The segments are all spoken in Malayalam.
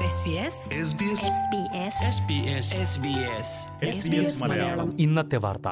SBS SBS മലയാളം ഇന്നത്തെ വാർത്ത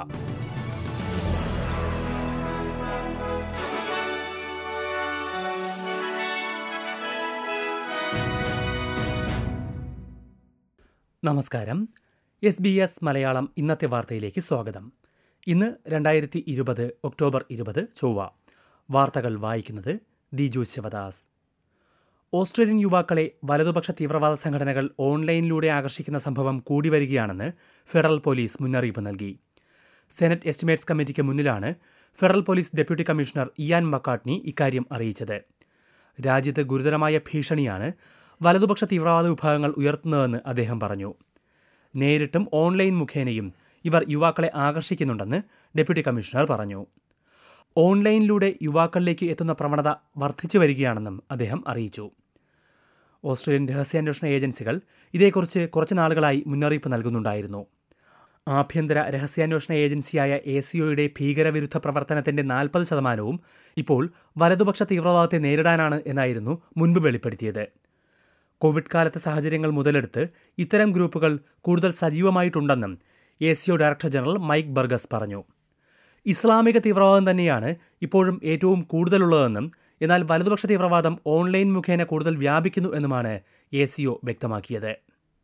നമസ്കാരം എസ് ബി എസ് മലയാളം ഇന്നത്തെ വാർത്തയിലേക്ക് സ്വാഗതം ഇന്ന് രണ്ടായിരത്തി ഇരുപത് ഒക്ടോബർ ഇരുപത് ചൊവ്വ വാർത്തകൾ വായിക്കുന്നത് ദിജു ശിവദാസ് ഓസ്ട്രേലിയൻ യുവാക്കളെ വലതുപക്ഷ തീവ്രവാദ സംഘടനകൾ ഓൺലൈനിലൂടെ ആകർഷിക്കുന്ന സംഭവം കൂടി വരികയാണെന്ന് ഫെഡറൽ പോലീസ് മുന്നറിയിപ്പ് നൽകി സെനറ്റ് എസ്റ്റിമേറ്റ്സ് കമ്മിറ്റിക്ക് മുന്നിലാണ് federal police deputy commissioner Ian McCartney ഇക്കാര്യം അറിയിച്ചത് രാജ്യത്ത് ഗുരുതരമായ ഭീഷണിയാണ് വലതുപക്ഷ തീവ്രവാദ വിഭാഗങ്ങൾ ഉയർത്തുന്നതെന്ന് അദ്ദേഹം പറഞ്ഞു നേരിട്ടും ഓൺലൈൻ മുഖേനയും ഇവർ യുവാക്കളെ ആകർഷിക്കുന്നുണ്ടെന്ന് ഡെപ്യൂട്ടി കമ്മീഷണർ പറഞ്ഞു ഓൺലൈനിലൂടെ യുവാക്കളിലേക്ക് എത്തുന്ന പ്രവണത വർദ്ധിച്ചു വരികയാണെന്നും അദ്ദേഹം അറിയിച്ചു ഓസ്ട്രേലിയൻ രഹസ്യാന്വേഷണ ഏജൻസികൾ ഇതേക്കുറിച്ച് കുറച്ച് നാളുകളായി മുന്നറിയിപ്പ് നൽകുന്നുണ്ടായിരുന്നു ആഭ്യന്തര രഹസ്യാന്വേഷണ ഏജൻസിയായ എ സിഒയുടെ ഭീകരവിരുദ്ധ പ്രവർത്തനത്തിന്റെ നാൽപ്പത് ശതമാനവും ഇപ്പോൾ വലതുപക്ഷ തീവ്രവാദത്തെ നേരിടാനാണ് എന്നായിരുന്നു മുൻപ് വെളിപ്പെടുത്തിയത് കോവിഡ് കാലത്തെ സാഹചര്യങ്ങൾ മുതലെടുത്ത് ഇത്തരം ഗ്രൂപ്പുകൾ കൂടുതൽ സജീവമായിട്ടുണ്ടെന്നും ASIO director general Mike Burgess പറഞ്ഞു ഇസ്ലാമിക തീവ്രവാദം തന്നെയാണ് ഇപ്പോഴും ഏറ്റവും കൂടുതലുള്ളതെന്നും എന്നാൽ വലതുപക്ഷ തീവ്രവാദം ഓൺലൈൻ മുഖേന കൂടുതൽ വ്യാപിക്കുന്നു എന്നുമാണ് എ സിഒ വ്യക്തമാക്കിയത്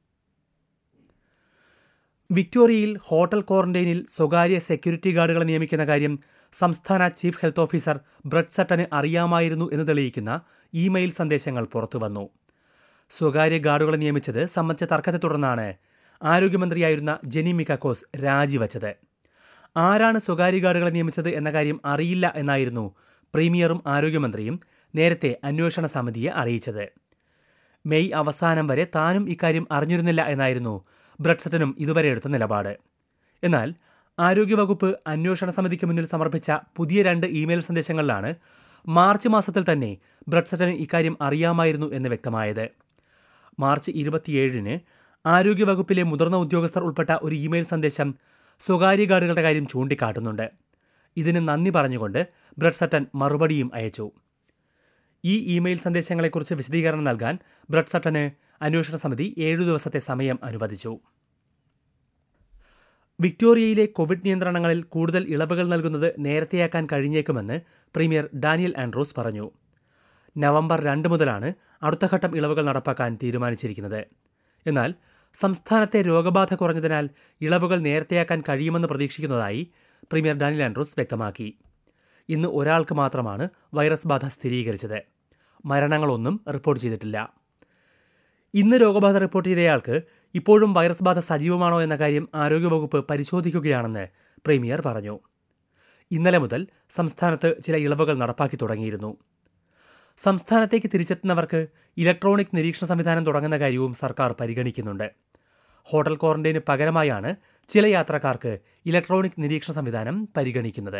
വിക്ടോറിയയിൽ ഹോട്ടൽ ക്വാറന്റൈനിൽ സ്വകാര്യ സെക്യൂരിറ്റി ഗാർഡുകളെ നിയമിക്കുന്ന കാര്യം സംസ്ഥാന ചീഫ് ഹെൽത്ത് ഓഫീസർ ബ്രഡ് സട്ടന് അറിയാമായിരുന്നു എന്ന് തെളിയിക്കുന്ന ഇമെയിൽ സന്ദേശങ്ങൾ പുറത്തുവന്നു സ്വകാര്യ ഗാർഡുകളെ നിയമിച്ചത് സംബന്ധിച്ച തർക്കത്തെ തുടർന്നാണ് ആരോഗ്യമന്ത്രിയായിരുന്ന ജെനി മിക്കാക്കോസ് രാജിവച്ചത് ആരാണ് സ്വകാര്യ ഗാർഡുകളെ നിയമിച്ചത് എന്ന കാര്യം അറിയില്ല എന്നായിരുന്നു പ്രീമിയറും ആരോഗ്യമന്ത്രിയും നേരത്തെ അന്വേഷണ സമിതിയെ അറിയിച്ചത് മെയ് അവസാനം വരെ താനും ഇക്കാര്യം അറിഞ്ഞിരുന്നില്ല എന്നായിരുന്നു ബ്രഡ്സറ്റനും ഇതുവരെ എടുത്ത നിലപാട് എന്നാൽ ആരോഗ്യവകുപ്പ് അന്വേഷണ സമിതിക്ക് മുന്നിൽ സമർപ്പിച്ച പുതിയ രണ്ട് ഇമെയിൽ സന്ദേശങ്ങളിലാണ് മാർച്ച് മാസത്തിൽ തന്നെ ബ്രഡ്സറ്റന് ഇക്കാര്യം അറിയാമായിരുന്നു എന്ന് വ്യക്തമായത് മാർച്ച് ഇരുപത്തിയേഴിന് ആരോഗ്യവകുപ്പിലെ മുതിർന്ന ഉദ്യോഗസ്ഥർ ഉൾപ്പെട്ട ഒരു ഇമെയിൽ സന്ദേശം സ്വകാര്യ ഗാർഡുകളുടെ കാര്യം ചൂണ്ടിക്കാട്ടുന്നുണ്ട് ഇതിന് നന്ദി പറഞ്ഞുകൊണ്ട് ബ്രഡ് സട്ടൻ മറുപടിയും അയച്ചു ഈ ഇമെയിൽ സന്ദേശങ്ങളെക്കുറിച്ച് വിശദീകരണം നൽകാൻ ബ്രഡ് സട്ടന് അന്വേഷണ സമിതി ഏഴു ദിവസത്തെ സമയം അനുവദിച്ചു വിക്ടോറിയയിലെ കോവിഡ് നിയന്ത്രണങ്ങളിൽ കൂടുതൽ ഇളവുകൾ നൽകുന്നത് നേരത്തെയാക്കാൻ കഴിഞ്ഞേക്കുമെന്ന് പ്രീമിയർ ഡാനിയൽ ആൻഡ്രോസ് പറഞ്ഞു നവംബർ രണ്ട് മുതലാണ് അടുത്ത ഘട്ടം ഇളവുകൾ നടപ്പാക്കാൻ തീരുമാനിച്ചിരിക്കുന്നത് എന്നാൽ സംസ്ഥാനത്തെ രോഗബാധ കുറഞ്ഞതിനാൽ ഇളവുകൾ നേരത്തെയാക്കാൻ കഴിയുമെന്ന് പ്രതീക്ഷിക്കുന്നതായി പ്രീമിയർ ഡാനിയൽ ആൻഡ്രോസ് വ്യക്തമാക്കി ഇന്ന് ഒരാൾക്ക് മാത്രമാണ് വൈറസ് ബാധ സ്ഥിരീകരിച്ചത് മരണങ്ങളൊന്നും റിപ്പോർട്ട് ചെയ്തിട്ടില്ല ഇന്ന് രോഗബാധ റിപ്പോർട്ട് ചെയ്തയാൾക്ക് ഇപ്പോഴും വൈറസ് ബാധ സജീവമാണോ എന്ന കാര്യം ആരോഗ്യവകുപ്പ് പരിശോധിക്കുകയാണെന്ന് പ്രീമിയർ പറഞ്ഞു ഇന്നലെ മുതൽ സംസ്ഥാനത്ത് ചില ഇളവുകൾ നടപ്പാക്കി തുടങ്ങിയിരുന്നു സംസ്ഥാനത്തേക്ക് തിരിച്ചെത്തുന്നവർക്ക് ഇലക്ട്രോണിക് നിരീക്ഷണ സംവിധാനം തുടങ്ങുന്ന കാര്യവും സർക്കാർ പരിഗണിക്കുന്നുണ്ട് ഹോട്ടൽ ക്വാറന്റൈന് പകരമായാണ് ചില യാത്രക്കാർക്ക് ഇലക്ട്രോണിക് നിരീക്ഷണ സംവിധാനം പരിഗണിക്കുന്നത്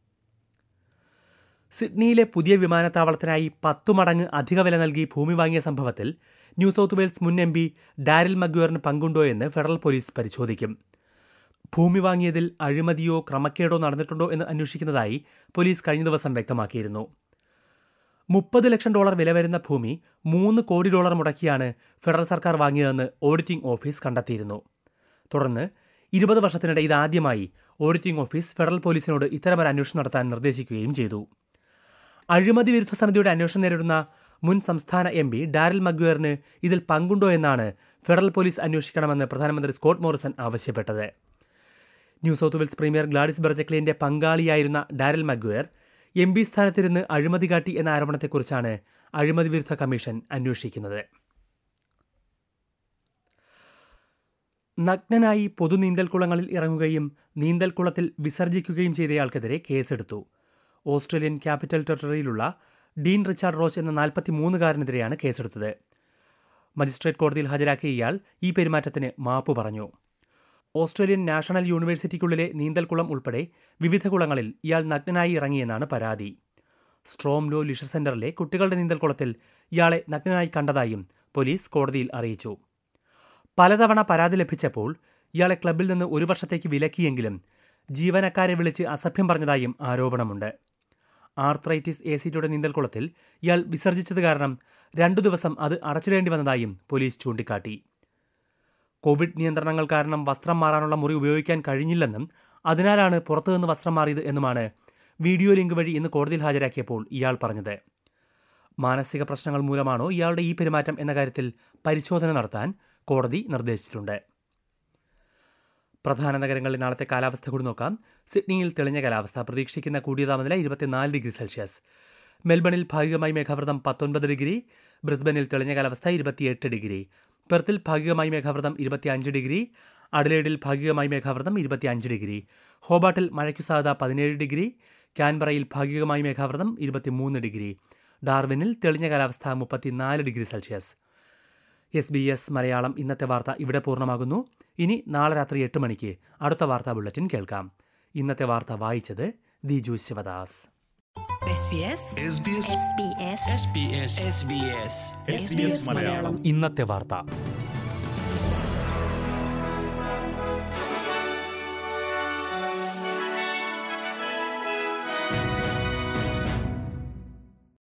സിഡ്നിയിലെ പുതിയ വിമാനത്താവളത്തിനായി പത്തു മടങ്ങ് അധിക വില നൽകി ഭൂമി വാങ്ങിയ സംഭവത്തിൽ ന്യൂ സൗത്ത് വെയിൽസ് മുൻ എം പി ഡാരിൽ മഗ്വേറിന് പങ്കുണ്ടോ എന്ന് ഫെഡറൽ പോലീസ് പരിശോധിക്കും ഭൂമി വാങ്ങിയതിൽ അഴിമതിയോ ക്രമക്കേടോ നടന്നിട്ടുണ്ടോ എന്ന് അന്വേഷിക്കുന്നതായി പോലീസ് കഴിഞ്ഞ ദിവസം വ്യക്തമാക്കിയിരുന്നു മുപ്പത് ലക്ഷം ഡോളർ വില വരുന്ന ഭൂമി മൂന്ന് കോടി ഡോളർ മുടക്കിയാണ് ഫെഡറൽ സർക്കാർ വാങ്ങിയതെന്ന് ഓഡിറ്റിംഗ് ഓഫീസ് കണ്ടെത്തിയിരുന്നു തുടർന്ന് ഇരുപത് വർഷത്തിനിടെ ഇതാദ്യമായി ഓഡിറ്റിംഗ് ഓഫീസ് ഫെഡറൽ പോലീസിനോട് ഇത്തരമൊരു അന്വേഷണം നടത്താൻ നിർദ്ദേശിക്കുകയും ചെയ്തു അഴിമതി വിരുദ്ധ സമിതിയുടെ അന്വേഷണം നേരിടുന്ന മുൻ സംസ്ഥാന എം പി ഡാരൽ മഗ്വേറിന് ഇതിൽ പങ്കുണ്ടോ എന്നാണ് ഫെഡറൽ പോലീസ് അന്വേഷിക്കണമെന്ന് പ്രധാനമന്ത്രി സ്കോട്ട് മോറിസൺ ആവശ്യപ്പെട്ടത് New South Wales premier Gladys ബെർജക്ലിന്റെ പങ്കാളിയായിരുന്ന ഡാരൽ മഗ്വേർ എം പി സ്ഥാനത്തിരുന്ന് അഴിമതി കാട്ടി എന്ന ആരോപണത്തെക്കുറിച്ചാണ് അഴിമതി വിരുദ്ധ കമ്മീഷൻ അന്വേഷിക്കുന്നത് നഗ്നനായി പൊതുനീന്തൽക്കുളങ്ങളിൽ ഇറങ്ങുകയും നീന്തൽക്കുളത്തിൽ വിസർജിക്കുകയും ചെയ്തയാൾക്കെതിരെ കേസെടുത്തു ഓസ്ട്രേലിയൻ ക്യാപിറ്റൽ ടെറിട്ടറിയിലുള്ള ഡീൻ റിച്ചാർഡ് റോച്ച് എന്ന നാൽപ്പത്തിമൂന്നുകാരനെതിരെയാണ് കേസെടുത്തത് മജിസ്ട്രേറ്റ് കോടതിയിൽ ഹാജരാക്കിയ ഇയാൾ ഈ പെരുമാറ്റത്തിന് മാപ്പ് പറഞ്ഞു ഓസ്ട്രേലിയൻ നാഷണൽ യൂണിവേഴ്സിറ്റിക്കുള്ളിലെ നീന്തൽക്കുളം ഉൾപ്പെടെ വിവിധ കുളങ്ങളിൽ ഇയാൾ നഗ്നനായി ഇറങ്ങിയെന്നാണ് പരാതി സ്ട്രോംലോ ലിഷർ സെന്ററിലെ കുട്ടികളുടെ നീന്തൽക്കുളത്തിൽ ഇയാളെ നഗ്നനായി കണ്ടതായും പോലീസ് കോടതിയിൽ അറിയിച്ചു പലതവണ പരാതി ലഭിച്ചപ്പോൾ ഇയാളെ ക്ലബിൽ നിന്ന് ഒരു വർഷത്തേക്ക് വിലക്കിയെങ്കിലും ജീവനക്കാരെ വിളിച്ച് അസഭ്യം പറഞ്ഞതായും ആരോപണമുണ്ട് ആർത്രൈറ്റിസ് എ സിറ്റിയുടെ നീന്തൽക്കുളത്തിൽ ഇയാൾ വിസർജിച്ചത് കാരണം രണ്ടു ദിവസം അത് അടച്ചിടേണ്ടി വന്നതായും പോലീസ് ചൂണ്ടിക്കാട്ടി കോവിഡ് നിയന്ത്രണങ്ങൾ കാരണം വസ്ത്രം മാറാനുള്ള മുറി ഉപയോഗിക്കാൻ കഴിഞ്ഞില്ലെന്നും അതിനാലാണ് പുറത്തുനിന്ന് വസ്ത്രം മാറിയത് എന്നുമാണ് വീഡിയോ ലിങ്ക് വഴി ഇന്ന് കോടതിയിൽ ഹാജരാക്കിയപ്പോൾ ഇയാൾ പറഞ്ഞത് മാനസിക പ്രശ്നങ്ങൾ മൂലമാണോ ഇയാളുടെ ഈ പെരുമാറ്റം എന്ന കാര്യത്തിൽ പരിശോധന നടത്താൻ കോടതി നിർദ്ദേശിച്ചിട്ടുണ്ട് പ്രധാന നഗരങ്ങളിൽ നാളത്തെ കാലാവസ്ഥ കൂടി നോക്കാം സിഡ്നിയിൽ തെളിഞ്ഞ കാലാവസ്ഥ പ്രതീക്ഷിക്കുന്ന കൂടിയ താപനില ഇരുപത്തിനാല് ഡിഗ്രി സെൽഷ്യസ് മെൽബണിൽ ഭാഗികമായി മേഘാവൃതം പത്തൊൻപത് ഡിഗ്രി ബ്രിസ്ബനിൽ തെളിഞ്ഞ കാലാവസ്ഥ ഇരുപത്തിയെട്ട് ഡിഗ്രി പെർത്തിൽ ഭാഗികമായി മേഘാവൃതം ഇരുപത്തിയഞ്ച് ഡിഗ്രി അഡലേഡിൽ ഭാഗികമായി മേഘാവൃതം ഇരുപത്തിയഞ്ച് ഡിഗ്രി ഹോബാട്ടിൽ മഴയ്ക്കു സാധ്യത പതിനേഴ് ഡിഗ്രി കാൻബറയിൽ ഭാഗികമായി മേഘാവൃതം ഇരുപത്തിമൂന്ന് ഡിഗ്രി ഡാർവിനിൽ തെളിഞ്ഞ കാലാവസ്ഥ മുപ്പത്തിനാല് degree Celsius S B S Malayalam ഇന്നത്തെ വാർത്ത ഇവിടെ പൂർണ്ണമാകുന്നു ഇനി നാളെ രാത്രി എട്ട് മണിക്ക് അടുത്ത വാർത്താ ബുള്ളറ്റിൻ കേൾക്കാം ഇന്നത്തെ വാർത്ത വായിച്ചത് Diju Sivadas SBS SBS SBS SBS SBS SBS Malayalam ഇന്നത്തെ വാർത്ത